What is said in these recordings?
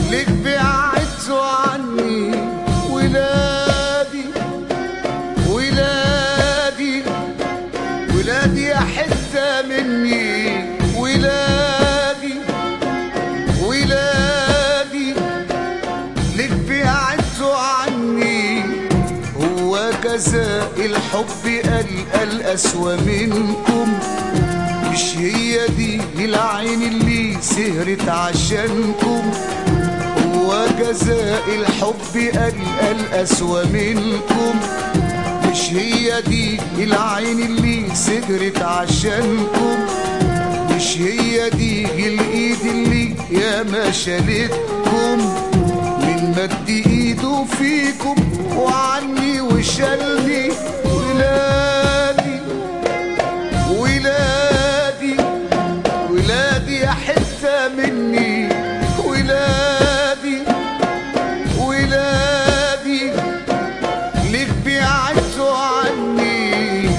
ليك بعدتوا عني ولادي ولادي ولادي يا حتة مني ولادي ولادي ليك بعدتوا عني هو جزاء الحب قال الأسوأ منكم مش هي دي العين اللي سهرت عشانكم هو جزاء الحب قال الأسوأ منكم مش هي دي العين اللي سهرت عشانكم مش هي دي الايد اللي يا ما شالتكم من مد ايده فيكم وعني وشالني ولادي ولادي ولادي يا حتة مني ولادي ولادي ليك بعدتوا عني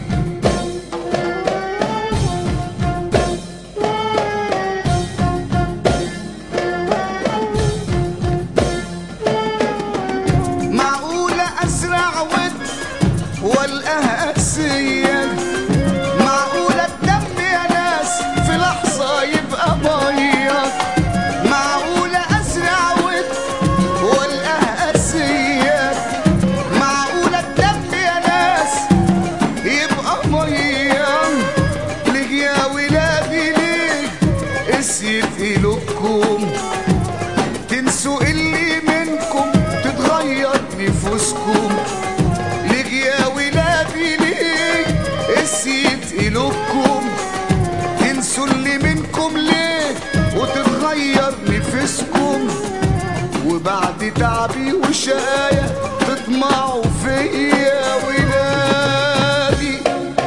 معقولة أزرع ود والقاها أسية معقولة الدم يا ناس في لحظة يبقى مية معقولة أزرع ود والقاها أسية معقولة الدم يا ناس يبقى مية ليه يا ولادي ليه قسيت قلوبكم تنسوا اللي منكم تتغير نفوسكم ليه يا ولادي ليه قسيت قلوبكم تنسوا اللي منكم ليه وتتغير نفسكم وبعد تعبي وشقايا تطمعوا فيا ولادي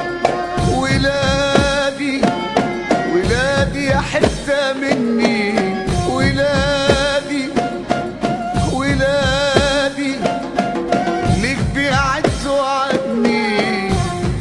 ولادي ولادي يا حتة مني ولادي ولادي ليك بعدتوا عني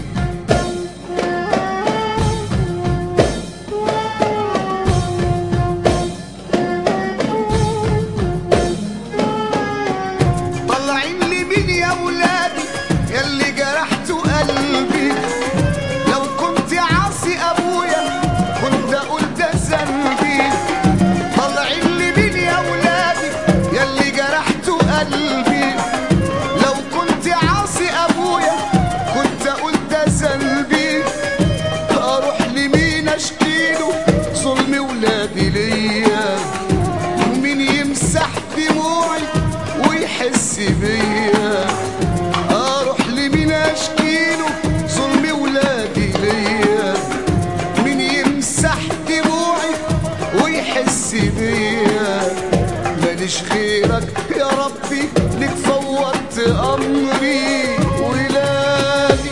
طلعين لي مين يا ولادي ياللي جرحتوا قلبي لو كنت عاصي ابويا كنت اقول ده ذنبي طلعين لي مين يا ولادي ياللي جرحتوا قلبي لو كنت عاصي ابويا كنت اقول ده ذنبي اروح لمين اشكيله ظلم ولادي ليا ومين يمسح دموعي ويحس بيا اروح لمين اشكيله ظلم ولادي ليا مين يمسح دموعي ويحس بيا ماليش غيرك يا ربي لك فوضت امري ولادي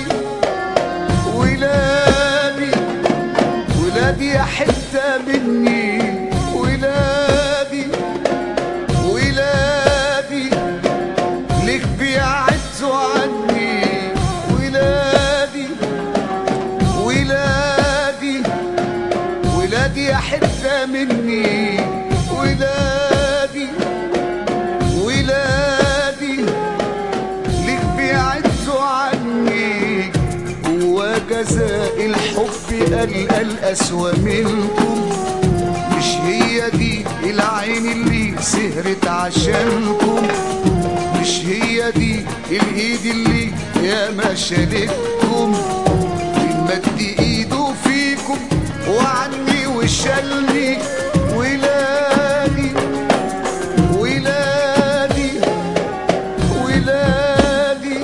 ولادي ولادي يا حتة مني ولادي ولادي ليك بعدتوا عني ولادي ولادي ولادي يا حتة مني ولادي ولادي ليك بعدتوا عني هو جزاء الحب قال الأسوأ منكم مش هي دي العين اللي سهرت عشانكم مش هي دي الايد اللي يا ما شالتكم من مد ايده فيكم وعني وشالني ولادي ولادي ولادي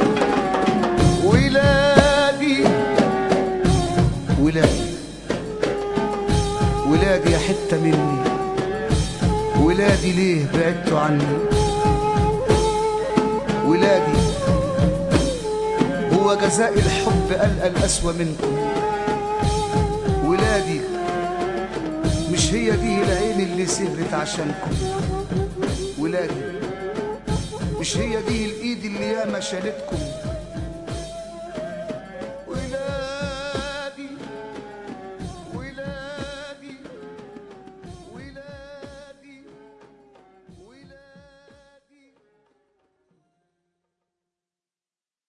ولادي ولادي ولادي يا حتة مني ولادي ليه بعدتوا عني ولادي هو جزاء الحب قال الأسوأ منكم ولادي مش هي دي العين اللي سهرت عشانكم ولادي مش هي دي الايد اللي ياما شالتكم